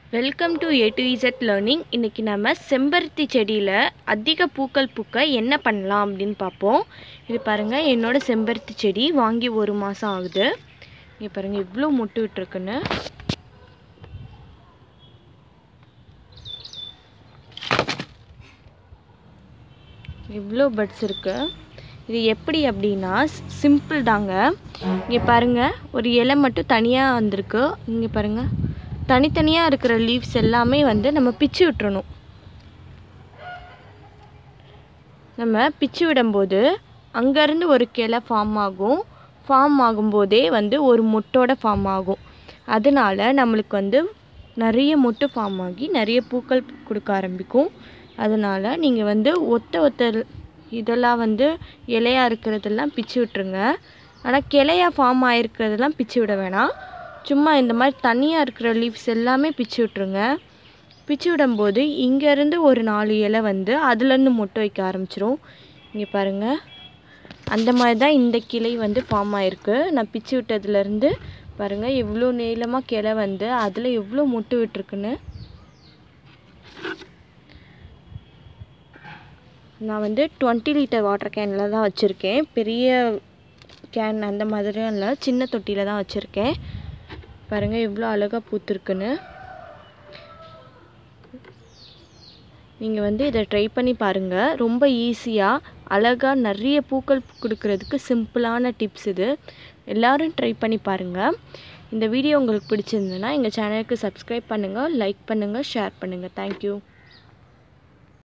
welcome to A to Z learning இன்றைக்கி நம்ம செம்பருத்தி செடியில் அதிக பூக்கள் பூக்க என்ன பண்ணலாம் அப்படின்னு பார்ப்போம் இது பாருங்கள் என்னோட செம்பருத்தி செடி வாங்கி ஒரு மாதம் ஆகுது இங்கே பாருங்கள் இவ்வளோ மொட்டு விட்டுருக்குன்னு இவ்வளோ பட்ஸ் இருக்குது இது எப்படி அப்படின்னா சிம்பிள் தாங்க இங்கே பாருங்கள் ஒரு இலை மட்டும் தனியாக வந்திருக்கு இங்கே பாருங்கள் தனித்தனியாக இருக்கிற லீவ்ஸ் எல்லாமே வந்து நம்ம பிச்சு விட்டுறணும் நம்ம பிச்சு விடும்போது அங்கேருந்து ஒரு கிளை ஃபார்ம் ஆகும் ஃபார்ம் ஆகும்போதே வந்து ஒரு மொட்டோட ஃபார்ம் ஆகும் அதனால நம்மளுக்கு வந்து நிறைய மொட்டு ஃபார்ம் ஆகி நிறைய பூக்கள் கொடுக்க ஆரம்பிக்கும் அதனால் நீங்கள் வந்து ஒத்த ஒத்த இதெல்லாம் வந்து இலையாக இருக்கிறதெல்லாம் பிச்சு விட்டுருங்க ஆனால் கிளையாக ஃபார்ம் ஆகிருக்கிறதெல்லாம் பிச்சு விட வேணாம் சும்மா இந்த மாதிரி தனியாக இருக்கிற லீவ்ஸ் எல்லாமே பிச்சு விட்ருங்க பிச்சு விடும்போது இங்கேருந்து ஒரு நாலு இலை வந்து அதுலேருந்து மொட்டை வைக்க ஆரம்பிச்சிரும் இங்கே பாருங்கள் அந்த மாதிரி தான் இந்த கிளை வந்து ஃபார்ம் ஆகிருக்கு நான் பிச்சு விட்டதுலேருந்து பாருங்கள் எவ்வளோ நீளமாக கிளை வந்து அதில் எவ்வளோ மொட்டு விட்டுருக்குன்னு நான் வந்து டுவெண்ட்டி லிட்டர் வாட்டர் கேனில் தான் வச்சுருக்கேன் பெரிய கேன் அந்த மாதிரியும் இல்லை சின்ன தொட்டியில் தான் வச்சுருக்கேன் பாருங்கள் எவ்வளோ அழகாக பூத்துருக்குன்னு நீங்கள் வந்து இதை ட்ரை பண்ணி பாருங்கள் ரொம்ப ஈஸியாக அழகாக நிறைய பூக்கள் கொடுக்கறதுக்கு சிம்பிளான டிப்ஸ் இது எல்லோரும் ட்ரை பண்ணி பாருங்கள் இந்த வீடியோ உங்களுக்கு பிடிச்சிருந்ததுன்னா எங்கள் சேனலுக்கு சப்ஸ்கிரைப் பண்ணுங்கள் லைக் பண்ணுங்கள் ஷேர் பண்ணுங்கள் தேங்க்யூ